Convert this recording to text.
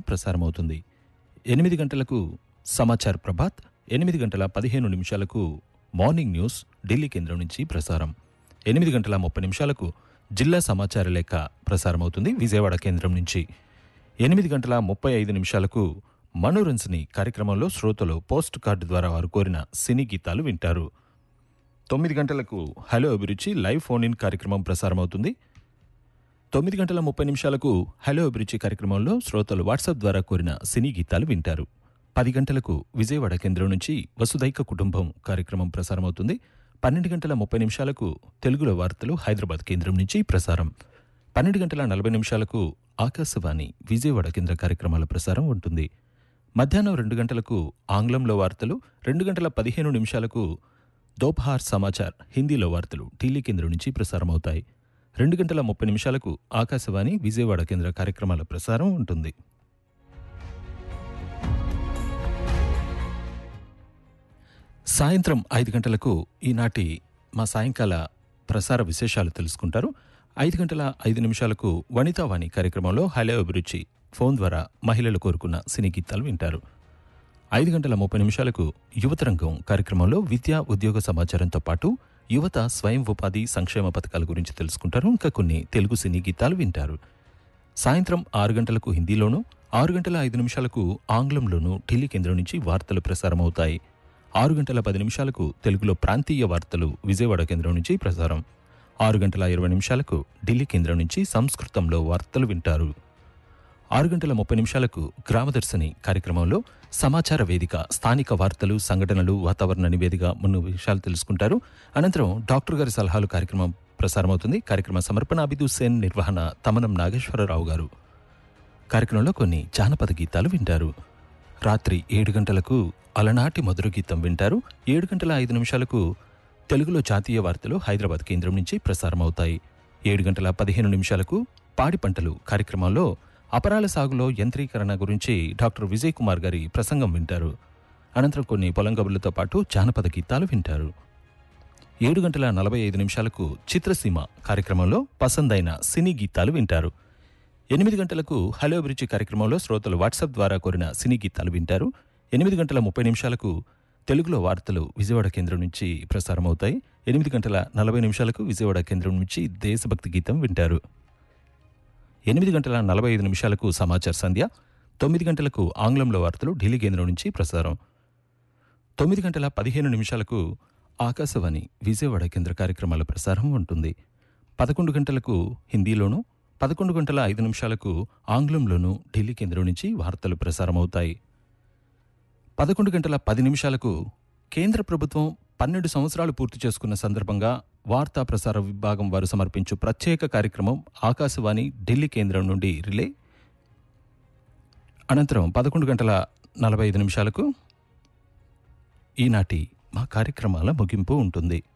ప్రసారమవుతుంది ఎనిమిది గంటలకు సమాచార్ ప్రభాత్ ఎనిమిది గంటల పదిహేను నిమిషాలకు మార్నింగ్ న్యూస్ ఢిల్లీ కేంద్రం నుంచి ప్రసారం ఎనిమిది గంటల ముప్పై నిమిషాలకు జిల్లా సమాచార లేఖ ప్రసారమవుతుంది విజయవాడ కేంద్రం నుంచి ఎనిమిది గంటల ముప్పై ఐదు నిమిషాలకు మనోరంజని కార్యక్రమంలో శ్రోతలు పోస్ట్ కార్డు ద్వారా వారు కోరిన సినీ గీతాలు వింటారు తొమ్మిది గంటలకు హలో అభిరుచి లైవ్ ఫోన్ ఇన్ కార్యక్రమం ప్రసారమవుతుంది తొమ్మిది గంటల ముప్పై నిమిషాలకు హలో అభిరుచి కార్యక్రమంలో శ్రోతలు వాట్సాప్ ద్వారా కోరిన సినీ గీతాలు వింటారు పది గంటలకు విజయవాడ కేంద్రం నుంచి వసుదైక కుటుంబం కార్యక్రమం ప్రసారమవుతుంది పన్నెండు గంటల ముప్పై నిమిషాలకు తెలుగులో వార్తలు హైదరాబాద్ కేంద్రం నుంచి ప్రసారం పన్నెండు గంటల నలభై నిమిషాలకు ఆకాశవాణి విజయవాడ కేంద్ర కార్యక్రమాల ప్రసారం ఉంటుంది మధ్యాహ్నం రెండు గంటలకు ఆంగ్లంలో వార్తలు రెండు గంటల పదిహేను నిమిషాలకు దోపహార్ సమాచార్ హిందీలో వార్తలు ఢిల్లీ కేంద్రం నుంచి ప్రసారమవుతాయి రెండు గంటల ముప్పై నిమిషాలకు ఆకాశవాణి విజయవాడ కేంద్ర కార్యక్రమాల ప్రసారం ఉంటుంది సాయంత్రం ఐదు గంటలకు ఈనాటి మా సాయంకాల ప్రసార విశేషాలు తెలుసుకుంటారు ఐదు గంటల ఐదు నిమిషాలకు వనితావాణి కార్యక్రమంలో హలో అభిరుచి ఫోన్ ద్వారా మహిళలు కోరుకున్న సినీ గీతాలు వింటారు ఐదు గంటల ముప్పై నిమిషాలకు యువతరంగం కార్యక్రమంలో విద్యా ఉద్యోగ సమాచారంతో పాటు యువత స్వయం ఉపాధి సంక్షేమ పథకాల గురించి తెలుసుకుంటారు ఇంకా కొన్ని తెలుగు సినీ గీతాలు వింటారు సాయంత్రం ఆరు గంటలకు హిందీలోనూ ఆరు గంటల ఐదు నిమిషాలకు ఆంగ్లంలోనూ ఢిల్లీ కేంద్రం నుంచి వార్తలు ప్రసారమవుతాయి ఆరు గంటల పది నిమిషాలకు తెలుగులో ప్రాంతీయ వార్తలు విజయవాడ కేంద్రం నుంచి ప్రసారం ఆరు గంటల ఇరవై నిమిషాలకు ఢిల్లీ కేంద్రం నుంచి సంస్కృతంలో వార్తలు వింటారు ఆరు గంటల ముప్పై నిమిషాలకు గ్రామదర్శిని కార్యక్రమంలో సమాచార వేదిక స్థానిక వార్తలు సంఘటనలు వాతావరణ నివేదిక మున్న విషయాలు తెలుసుకుంటారు అనంతరం డాక్టర్ గారి సలహాలు కార్యక్రమం ప్రసారమవుతుంది కార్యక్రమ సమర్పణ అభిదు సేన్ నిర్వహణ తమనం నాగేశ్వరరావు గారు కార్యక్రమంలో కొన్ని జానపద గీతాలు వింటారు రాత్రి ఏడు గంటలకు అలనాటి మధుర గీతం వింటారు ఏడు గంటల ఐదు నిమిషాలకు తెలుగులో జాతీయ వార్తలు హైదరాబాద్ కేంద్రం నుంచి ప్రసారమవుతాయి ఏడు గంటల పదిహేను నిమిషాలకు పాడి పంటలు కార్యక్రమంలో అపరాల సాగులో యంత్రీకరణ గురించి డాక్టర్ విజయ్ కుమార్ గారి ప్రసంగం వింటారు అనంతరం కొన్ని పొలం కబుర్లతో పాటు జానపద గీతాలు వింటారు ఏడు గంటల నలభై ఐదు నిమిషాలకు చిత్రసీమ కార్యక్రమంలో పసందైన సినీ గీతాలు వింటారు ఎనిమిది గంటలకు హలో అభిరుచి కార్యక్రమంలో శ్రోతలు వాట్సాప్ ద్వారా కోరిన సినీ గీతాలు వింటారు ఎనిమిది గంటల ముప్పై నిమిషాలకు తెలుగులో వార్తలు విజయవాడ కేంద్రం నుంచి ప్రసారమవుతాయి ఎనిమిది గంటల నలభై నిమిషాలకు విజయవాడ కేంద్రం నుంచి దేశభక్తి గీతం వింటారు ఎనిమిది గంటల నలభై ఐదు నిమిషాలకు సమాచార సంధ్య తొమ్మిది గంటలకు ఆంగ్లంలో వార్తలు ఢిల్లీ కేంద్రం నుంచి ప్రసారం తొమ్మిది గంటల పదిహేను నిమిషాలకు ఆకాశవాణి విజయవాడ కేంద్ర కార్యక్రమాల ప్రసారం ఉంటుంది పదకొండు గంటలకు హిందీలోనూ పదకొండు గంటల ఐదు నిమిషాలకు ఆంగ్లంలోనూ ఢిల్లీ కేంద్రం నుంచి వార్తలు ప్రసారమవుతాయి పదకొండు గంటల పది నిమిషాలకు కేంద్ర ప్రభుత్వం పన్నెండు సంవత్సరాలు పూర్తి చేసుకున్న సందర్భంగా వార్తా ప్రసార విభాగం వారు సమర్పించు ప్రత్యేక కార్యక్రమం ఆకాశవాణి ఢిల్లీ కేంద్రం నుండి రిలే అనంతరం పదకొండు గంటల నలభై ఐదు నిమిషాలకు ఈనాటి మా కార్యక్రమాల ముగింపు ఉంటుంది